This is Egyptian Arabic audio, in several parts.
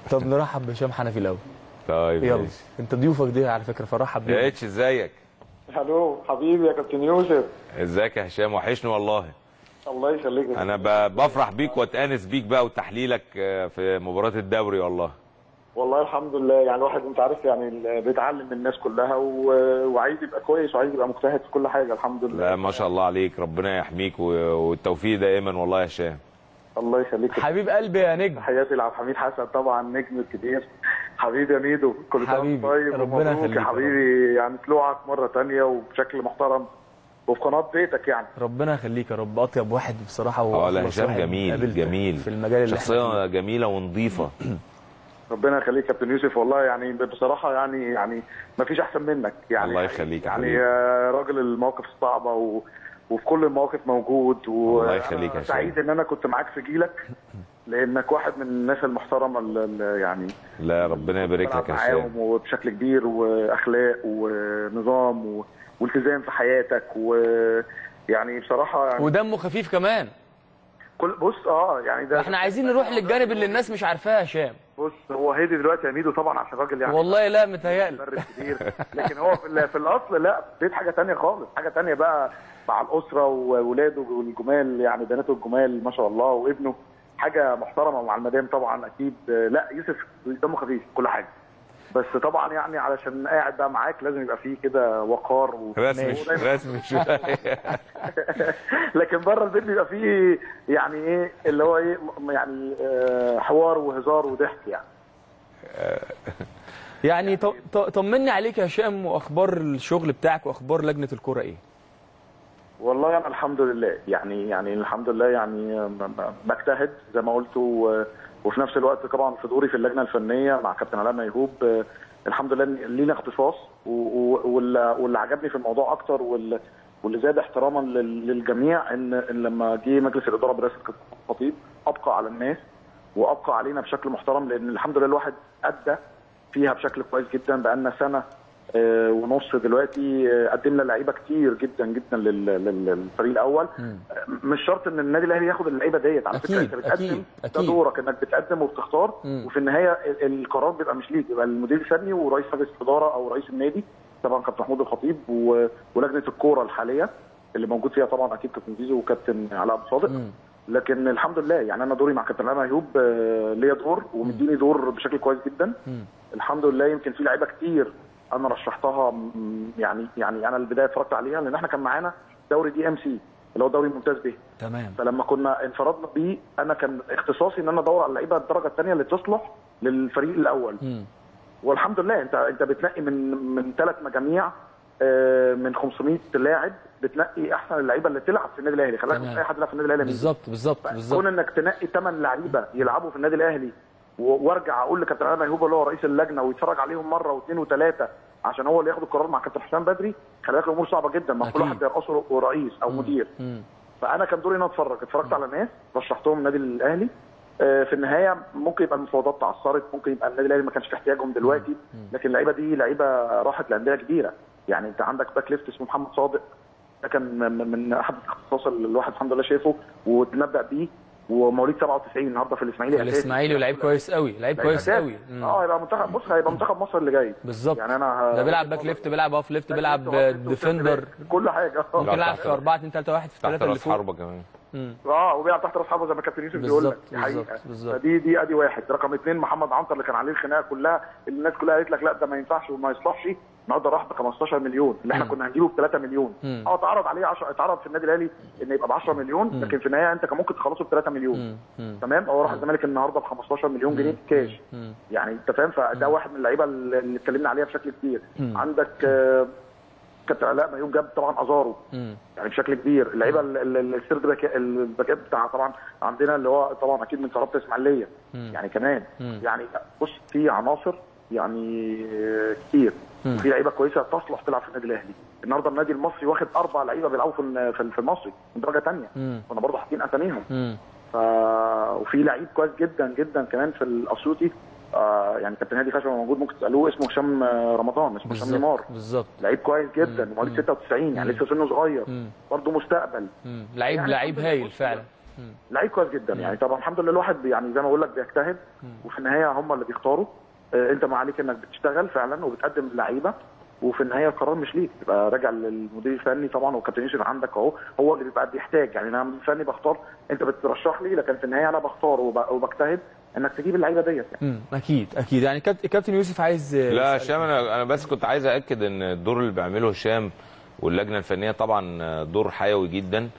طب نرحب بهشام حنفي الاول طيب يلا ماشي. انت ضيوفك دي على فكره فرحب يا بيهم اتش ازيك الو حبيبي يا كابتن يوسف ازيك يا هشام وحشني والله الله يخليك انا ب- بفرح بيك واتانس بيك بقى وتحليلك آه، في مباراه الدوري والله والله الحمد لله يعني الواحد انت عارف يعني ال- بيتعلم من الناس كلها و... وعايز يبقى كويس وعايز يبقى مجتهد في كل حاجه الحمد لله لا ما شاء الله عليك ربنا يحميك و- والتوفيق دائما والله يا هشام الله يخليك حبيب قلبي يا نجم تحياتي لعبد الحميد حسن طبعا نجم الكبير حبيبي يا ميدو كل سنه حبيبي، وانت طيب ربنا ومبروك يخليك يا يا حبيبي يعني طلوعك مره تانية وبشكل محترم وفي قناه بيتك يعني ربنا يخليك يا رب اطيب واحد بصراحه اه لا وأخلص هشام واحد جميل قابلته جميل في المجال اللي احنا شخصيه جميله ونظيفه ربنا يخليك يا كابتن يوسف والله يعني بصراحه يعني يعني ما فيش احسن منك يعني الله يخليك يا يعني حبيبي. آه، راجل المواقف الصعبه و... وفي كل المواقف موجود و الله يخليك يا أنا شباب. سعيد ان انا كنت معاك في جيلك لانك واحد من الناس المحترمه اللي يعني لا ربنا يبارك لك يا بلعب معاهم هشام وبشكل كبير واخلاق ونظام و... والتزام في حياتك ويعني بصراحه يعني ودمه خفيف كمان كل بص اه يعني ده احنا عايزين نروح للجانب اللي الناس مش عارفاه يا هشام بص هو هادي دلوقتي يا ميدو طبعا عشان راجل يعني والله لا متهيألي مدرب كبير لكن هو في, ال- في الاصل لا بيت حاجه تانية خالص حاجه تانية بقى مع الاسره واولاده والجمال يعني بناته الجمال ما شاء الله وابنه حاجه محترمه ومع المدام طبعا اكيد لا يوسف دمه خفيف كل حاجه بس طبعا يعني علشان قاعد بقى معاك لازم يبقى فيه كده وقار و... رسمي هو دايماً- رسمي شويه لكن بره البيت بيبقى فيه يعني ايه اللي هو ايه م- يعني آه، حوار وهزار وضحك يعني يعني ط- ط- طمني عليك يا هشام واخبار الشغل بتاعك واخبار لجنه الكوره ايه والله انا الحمد لله يعني يعني الحمد لله يعني ب- ب- بجتهد زي ما قلت و- وفي نفس الوقت طبعا في دوري في اللجنه الفنيه مع كابتن علاء ميهوب آه، الحمد لله إن لينا اختصاص و- و- واللي واللي عجبني في الموضوع اكتر واللي واللي زاد احتراما لل- للجميع ان ان لما جه مجلس الاداره برئاسه كابتن خطيب ابقى على الناس وابقى علينا بشكل محترم لان الحمد لله الواحد ادى فيها بشكل كويس جدا بقالنا سنه آه، ونص دلوقتي آه، قدمنا لعيبه كتير جدا جدا لل- لل- للفريق الاول آه، مش شرط ان النادي الاهلي ياخد اللعيبه ديت على فكره أكيد، انت بتقدم أكيد، ده أكيد. دورك انك بتقدم وبتختار مم. وفي النهايه ال- القرار بيبقى مش ليك بيبقى المدير الفني ورئيس مجلس الاداره او رئيس النادي طبعا كابتن محمود الخطيب و- ولجنه الكوره الحاليه اللي موجود فيها طبعا اكيد كابتن زيزو وكابتن علاء ابو صادق مم. لكن الحمد لله يعني انا دوري مع كابتن علاء ميهوب آه، ليا دور ومديني دور بشكل كويس جدا مم. الحمد لله يمكن في لعيبه كتير انا رشحتها م- يعني يعني انا البدايه اتفرجت عليها لان احنا كان معانا دوري دي ام سي اللي هو دوري ممتاز به تمام فلما كنا انفردنا بيه انا كان اختصاصي ان انا ادور على اللعيبه الدرجه الثانيه اللي تصلح للفريق الاول مم. والحمد لله انت انت بتنقي من من ثلاث مجاميع آه، من 500 لاعب بتنقي احسن اللعيبه اللي تلعب في النادي الاهلي خليك تمام. مش اي حد يلعب في النادي الاهلي بالظبط بالظبط كون بالظبط انك تنقي ثمان لعيبه يلعبوا في النادي الاهلي و- وارجع اقول لكابتن علاء ميهوب اللي هو رئيس اللجنه ويتفرج عليهم مره واثنين وثلاثه عشان هو اللي ياخد القرار مع كابتن حسام بدري خلي بالك الامور صعبه جدا ما كل أكيد. واحد يرقصه رئيس او مدير مم. فانا كان دوري ان أنا اتفرج اتفرجت على ناس رشحتهم النادي الاهلي آه، في النهايه ممكن يبقى المفاوضات تعثرت ممكن يبقى النادي الاهلي ما كانش في احتياجهم دلوقتي لكن اللعيبه دي لعيبه راحت لانديه كبيره يعني انت عندك باك ليفت اسمه محمد صادق ده كان من من احد الاختصاص اللي الواحد الحمد لله شايفه وتنبأ بيه ومواليد 97 النهارده في الاسماعيلي أساسي. الاسماعيلي ولعيب كويس قوي لعيب لعيب كويس أساسي. قوي مم. اه يبقى منتخب بص هيبقى منتخب مصر اللي جاي بالظبط يعني انا ده بيلعب باك ليفت بيلعب اوف ليفت بيلعب باك ليفت وهاف ليفت ديفندر كل حاجه ممكن يلعب تحت- في 4 2 3 1 في تحت الثلاثه اللي راس فوق حربه كمان مم. اه وبيلعب تحت راس حربه زي ما كابتن يوسف بيقول لك بالظبط، دي حقيقة. بالظبط، بالظبط. فدي دي ادي واحد رقم اثنين محمد عنتر اللي كان عليه الخناقه كلها اللي الناس كلها قالت لك لا ده ما ينفعش وما يصلحش النهارده راح ب 15 مليون اللي احنا مم. كنا هنجيبه ب 3 مليون مم. اه اتعرض عليه 10 اتعرض في النادي الاهلي ان يبقى ب 10 مليون لكن في النهايه انت كان ممكن تخلصه ب 3 مليون مم. مم. تمام هو راح الزمالك النهارده ب 15 مليون جنيه كاش مم. يعني انت فاهم فده واحد من اللعيبه اللي اتكلمنا عليها بشكل كبير مم. عندك آه، كابتن علاء ميوم جاب طبعا ازارو مم. يعني بشكل كبير اللعيبه ال- ال- السيرد باك الباكات بتاع طبعا عندنا اللي هو طبعا اكيد من كرامه اسماعيليه مم. يعني كمان مم. يعني بص في عناصر يعني كتير مم. في لعيبه كويسه تصلح تلعب في النادي الاهلي النهارده النادي المصري واخد اربع لعيبه بيلعبوا في الن- في في المصري من درجه ثانيه مم. كنا برضه حاطين اساميهم مم. ف... وفي لعيب كويس جدا جدا كمان في الاسيوطي آه يعني كابتن هادي خشبه موجود ممكن تسالوه اسمه هشام آه، رمضان اسمه هشام نيمار بالظبط بالظبط لعيب كويس جدا مم. مواليد مم. 96 يعني مم. لسه سنه صغير مم. برضه مستقبل مم. لعيب يعني لعيب الحمد لله هايل بص، فعلا لعيب كويس جدا يعني طبعا الحمد لله الواحد يعني زي ما بقول لك بيجتهد وفي النهايه هم اللي بيختاروا آه، انت ما عليك انك بتشتغل فعلا وبتقدم اللعيبه وفي النهايه القرار مش ليك يبقى راجع للمدير الفني طبعا والكابتن يوسف عندك اهو هو اللي بيبقى بيحتاج يعني انا مدير فني بختار انت بترشح لي لكن في النهايه انا بختار وب- وبجتهد انك تجيب اللعيبه ديت يعني. مم. اكيد اكيد يعني كابت- كابتن يوسف عايز لا يسأل. هشام انا انا بس كنت عايز ااكد ان الدور اللي بيعمله هشام واللجنه الفنيه طبعا دور حيوي جدا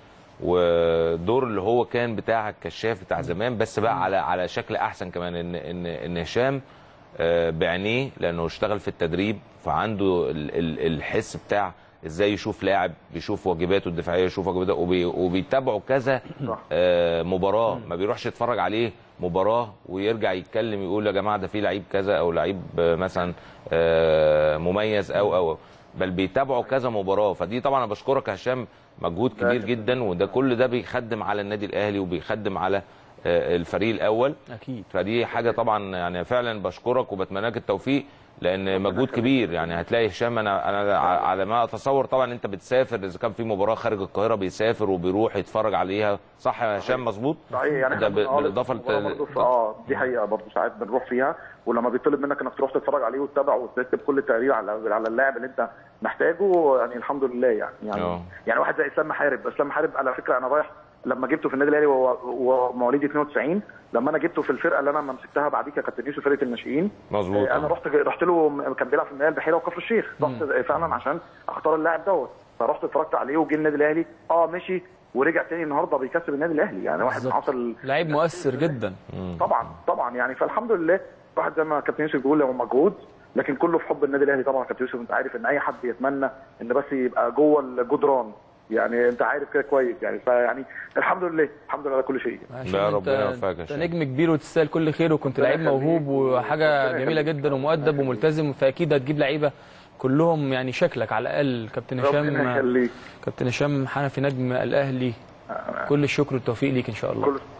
ودور اللي هو كان بتاع الكشاف بتاع زمان بس بقى على على شكل احسن كمان ان ان ان هشام آه، بعينيه لانه اشتغل في التدريب فعنده ال- ال- الحس بتاع ازاي يشوف لاعب بيشوف واجباته الدفاعيه يشوف واجباته وبي- وبيتابعوا كذا صح. آه، مباراه ما بيروحش يتفرج عليه مباراه ويرجع يتكلم يقول يا جماعه ده في لعيب كذا او لعيب آه، مثلا آه، مميز او او بل بيتابعوا كذا مباراه فدي طبعا انا بشكرك يا هشام مجهود كبير جدا وده كل ده بيخدم على النادي الاهلي وبيخدم على آه، الفريق الاول اكيد فدي حاجه طبعا يعني فعلا بشكرك وبتمنى لك التوفيق لان مجهود كبير يعني هتلاقي هشام انا انا ع- على ما اتصور طبعا انت بتسافر اذا كان في مباراه خارج القاهره بيسافر وبيروح يتفرج عليها صح يا هشام مظبوط صحيح يعني ده احنا ب- آه، بالاضافه المباراة برضه في- اه دي حقيقه برضه ساعات بنروح فيها ولما بيطلب منك انك تروح تتفرج عليه وتتابعه وتكتب كل التقارير على على اللاعب اللي انت محتاجه يعني الحمد لله يعني يعني آه. يعني واحد زي اسلام محارب اسلام محارب على فكره انا رايح لما جبته في النادي الاهلي وهو وهو مواليد 92 لما انا جبته في الفرقه اللي انا مسكتها بعديه كابتن يوسف فرقه الناشئين مظبوط آه، انا رحت رحت له كان بيلعب في المياه البحيره وكفر الشيخ رحت فعلا عشان اختار اللاعب دوت فرحت اتفرجت عليه وجه النادي الاهلي اه مشي ورجع تاني النهارده بيكسب النادي الاهلي يعني واحد بالظبط. حصل لعيب مؤثر جدا طبعا طبعا يعني فالحمد لله واحد زي ما كابتن يوسف بيقول هو مجهود لكن كله في حب النادي الاهلي طبعا كابتن يوسف انت عارف ان اي حد يتمنى ان بس يبقى جوه الجدران يعني انت عارف كده كويس يعني فيعني الحمد لله الحمد لله على كل شيء عشان لا، انت- ربنا يوفقك يا انت هشام. نجم كبير وتستاهل كل خير وكنت ربنا لعيب يخليك. موهوب وحاجه ربنا جميله يخليك. جدا ومؤدب وملتزم فاكيد هتجيب لعيبه كلهم يعني شكلك على الاقل كابتن ربنا هشام يخليك كابتن هشام حنفي نجم الاهلي كل الشكر والتوفيق ليك ان شاء الله كل